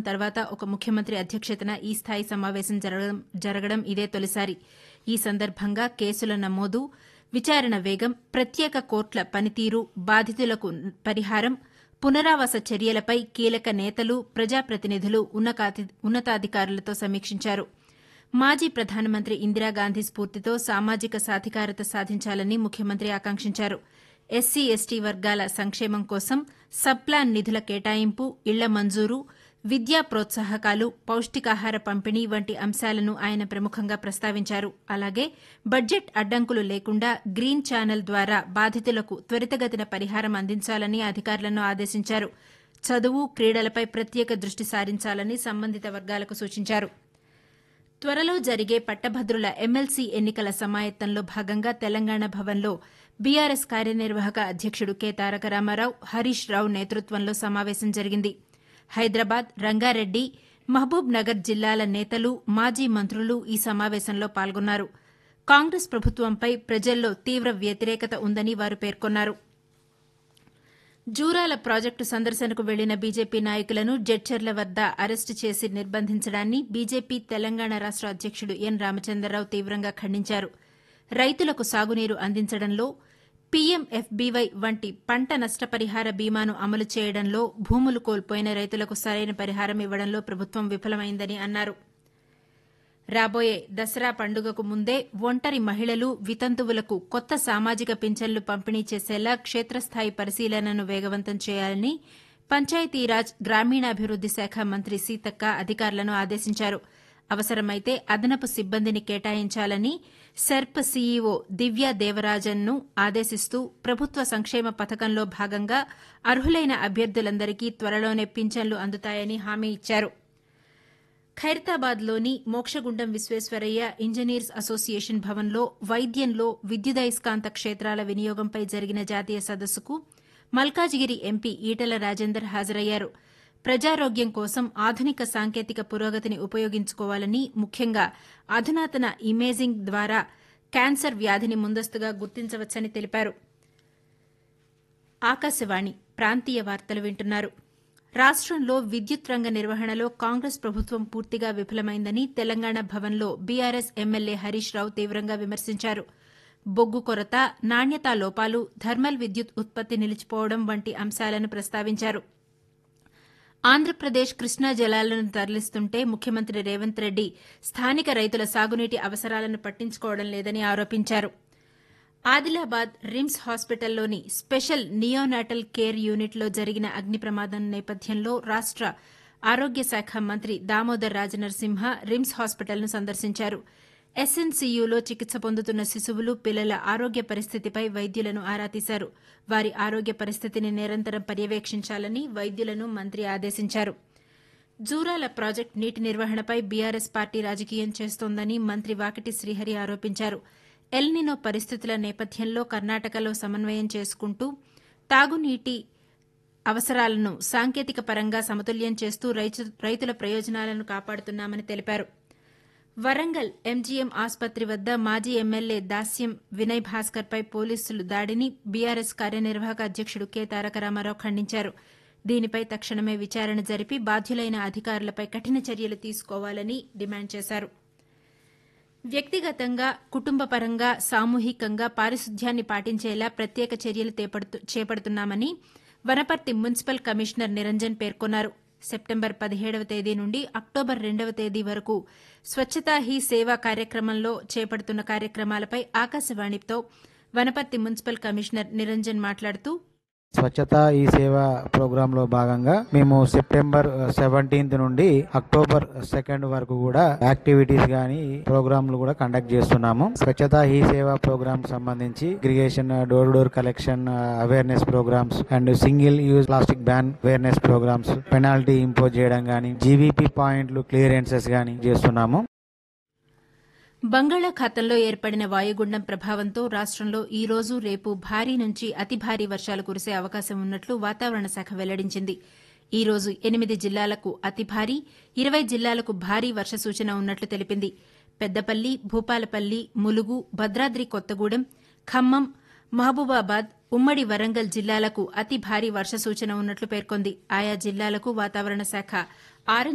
తర్వాత ఒక ముఖ్యమంత్రి అధ్యక్షతన ఈ స్థాయి సమావేశం జరగడం జరగడం ఇదే తొలిసారి ఈ సందర్భంగా కేసుల నమోదు విచారణ వేగం ప్రత్యేక కోర్టుల పనితీరు బాధితులకు పరిహారం పునరావాస చర్యలపై కీలక నేతలు ప్రజాప్రతినిధులు ఉన్నతాధికారులతో సమీక్షించారు మాజీ ప్రధానమంత్రి ఇందిరాగాంధీ స్ఫూర్తితో సామాజిక సాధికారత సాధించాలని ముఖ్యమంత్రి ఆకాంక్షించారు ఎస్సీ ఎస్టీ వర్గాల సంక్షేమం కోసం సబ్ప్లాన్ నిధుల కేటాయింపు ఇళ్ల మంజూరు విద్యా ప్రోత్సాహకాలు పౌష్టికాహార పంపిణీ వంటి అంశాలను ఆయన ప్రముఖంగా ప్రస్తావించారు అలాగే బడ్జెట్ అడ్డంకులు లేకుండా గ్రీన్ ఛానల్ ద్వారా బాధితులకు త్వరితగతిన పరిహారం అందించాలని అధికారులను ఆదేశించారు చదువు క్రీడలపై ప్రత్యేక దృష్టి సారించాలని సంబంధిత వర్గాలకు సూచించారు త్వరలో జరిగే పట్టభద్రుల ఎమ్మెల్సీ ఎన్నికల సమాయత్తంలో భాగంగా తెలంగాణ భవన్లో బీఆర్ఎస్ కార్యనిర్వాహక అధ్యక్షుడు కె తారక రామారావు హరీష్ రావు నేతృత్వంలో సమావేశం జరిగింది హైదరాబాద్ రంగారెడ్డి మహబూబ్ నగర్ జిల్లాల నేతలు మాజీ మంత్రులు ఈ సమావేశంలో పాల్గొన్నారు కాంగ్రెస్ ప్రభుత్వంపై ప్రజల్లో తీవ్ర వ్యతిరేకత ఉందని వారు పేర్కొన్నారు జూరాల ప్రాజెక్టు సందర్శనకు వెళ్లిన బీజేపీ నాయకులను జడ్చర్ల వద్ద అరెస్టు చేసి నిర్బంధించడాన్ని బీజేపీ తెలంగాణ రాష్ట అధ్యక్షుడు ఎన్ రామచంద్రరావు తీవ్రంగా ఖండించారు రైతులకు సాగునీరు అందించడంలో పీఎంఎఫ్బీవై వంటి పంట నష్టపరిహార బీమాను అమలు చేయడంలో భూములు కోల్పోయిన రైతులకు సరైన పరిహారం ఇవ్వడంలో ప్రభుత్వం విఫలమైందని అన్నారు రాబోయే దసరా పండుగకు ముందే ఒంటరి మహిళలు వితంతువులకు కొత్త సామాజిక పింఛన్లు పంపిణీ చేసేలా క్షేత్రస్థాయి పరిశీలనను వేగవంతం చేయాలని పంచాయతీరాజ్ గ్రామీణాభివృద్ది శాఖ మంత్రి సీతక్క అధికారులను ఆదేశించారు అవసరమైతే అదనపు సిబ్బందిని కేటాయించాలని సెర్ప్ సీఈఓ దివ్య దేవరాజన్ను ఆదేశిస్తూ ప్రభుత్వ సంక్షేమ పథకంలో భాగంగా అర్హులైన అభ్యర్థులందరికీ త్వరలోనే పింఛన్లు అందుతాయని హామీ ఇచ్చారు ఖైరతాబాద్లోని మోక్షగుండం విశ్వేశ్వరయ్య ఇంజనీర్స్ అసోసియేషన్ భవన్లో వైద్యంలో విద్యుదయస్కాంత క్షేత్రాల వినియోగంపై జరిగిన జాతీయ సదస్సుకు మల్కాజిగిరి ఎంపీ ఈటల రాజేందర్ హాజరయ్యారు ప్రజారోగ్యం కోసం ఆధునిక సాంకేతిక పురోగతిని ఉపయోగించుకోవాలని ముఖ్యంగా అధునాతన ఇమేజింగ్ ద్వారా క్యాన్సర్ వ్యాధిని ముందస్తుగా గుర్తించవచ్చని తెలిపారు ఆకాశవాణి ప్రాంతీయ వార్తలు వింటున్నారు రాష్టంలో విద్యుత్ రంగ నిర్వహణలో కాంగ్రెస్ ప్రభుత్వం పూర్తిగా విఫలమైందని తెలంగాణ భవన్లో బీఆర్ఎస్ ఎమ్మెల్యే హరీష్ రావు తీవ్రంగా విమర్శించారు బొగ్గు కొరత నాణ్యతా లోపాలు థర్మల్ విద్యుత్ ఉత్పత్తి నిలిచిపోవడం వంటి అంశాలను ప్రస్తావించారు ఆంధ్రప్రదేశ్ కృష్ణా జలాలను తరలిస్తుంటే ముఖ్యమంత్రి రేవంత్ రెడ్డి స్థానిక రైతుల సాగునీటి అవసరాలను పట్టించుకోవడం లేదని ఆరోపించారు ఆదిలాబాద్ రిమ్స్ హాస్పిటల్లోని స్పెషల్ నియోనాటల్ కేర్ యూనిట్లో జరిగిన అగ్ని ప్రమాదం నేపథ్యంలో రాష్ట ఆరోగ్య శాఖ మంత్రి దామోదర్ రాజనరసింహ రిమ్స్ హాస్పిటల్ను సందర్శించారు ఎస్ఎన్సీయూలో చికిత్స పొందుతున్న శిశువులు పిల్లల ఆరోగ్య పరిస్థితిపై వైద్యులను ఆరా తీశారు వారి ఆరోగ్య పరిస్థితిని నిరంతరం పర్యవేక్షించాలని వైద్యులను మంత్రి ఆదేశించారు జూరాల ప్రాజెక్టు నీటి నిర్వహణపై బీఆర్ఎస్ పార్టీ రాజకీయం చేస్తోందని మంత్రి వాకిటి శ్రీహరి ఆరోపించారు ఎల్నినో పరిస్థితుల నేపథ్యంలో కర్ణాటకలో సమన్వయం చేసుకుంటూ తాగునీటి అవసరాలను సాంకేతిక పరంగా సమతుల్యం చేస్తూ రైతుల ప్రయోజనాలను కాపాడుతున్నామని తెలిపారు వరంగల్ ఎంజీఎం ఆసుపత్రి వద్ద మాజీ ఎమ్మెల్యే దాస్యం వినయ్ భాస్కర్పై పోలీసులు దాడిని బీఆర్ఎస్ కార్యనిర్వాహక అధ్యక్షుడు కె తారక రామారావు ఖండించారు దీనిపై తక్షణమే విచారణ జరిపి బాధ్యులైన అధికారులపై కఠిన చర్యలు తీసుకోవాలని డిమాండ్ చేశారు వ్యక్తిగతంగా కుటుంబపరంగా సామూహికంగా పారిశుద్ధ్యాన్ని పాటించేలా ప్రత్యేక చర్యలు చేపడుతున్నామని వనపర్తి మున్సిపల్ కమిషనర్ నిరంజన్ పేర్కొన్నారు సెప్టెంబర్ పదిహేడవ తేదీ నుండి అక్టోబర్ రెండవ తేదీ వరకు స్వచ్ఛతా హీ సేవా కార్యక్రమంలో చేపడుతున్న కార్యక్రమాలపై ఆకాశవాణితో వనపర్తి మున్సిపల్ కమిషనర్ నిరంజన్ మాట్లాడుతూ స్వచ్ఛత ఈ సేవ ప్రోగ్రామ్ లో భాగంగా మేము సెప్టెంబర్ సెవెంటీన్త్ నుండి అక్టోబర్ సెకండ్ వరకు కూడా యాక్టివిటీస్ గానీ ప్రోగ్రాంలు కూడా కండక్ట్ చేస్తున్నాము స్వచ్ఛత ఈ సేవ ప్రోగ్రామ్ సంబంధించి irrigation door door collection awareness programs and single use plastic ban awareness programs penalty impose చేయడం గానీ జీవీపీ పాయింట్లు క్లియరెన్సెస్ గానీ చేస్తున్నాము బంగాళాఖాతంలో ఏర్పడిన వాయుగుండం ప్రభావంతో రాష్టంలో ఈ రోజు రేపు భారీ నుంచి అతి భారీ వర్షాలు కురిసే అవకాశం ఉన్నట్లు వాతావరణ శాఖ వెల్లడించింది ఈ రోజు ఎనిమిది జిల్లాలకు అతి భారీ ఇరవై జిల్లాలకు భారీ వర్ష సూచన ఉన్నట్లు తెలిపింది పెద్దపల్లి భూపాలపల్లి ములుగు భద్రాద్రి కొత్తగూడెం ఖమ్మం మహబూబాబాద్ ఉమ్మడి వరంగల్ జిల్లాలకు అతి భారీ వర్ష సూచన ఉన్నట్లు పేర్కొంది ఆయా జిల్లాలకు వాతావరణ శాఖ ఆరెంజ్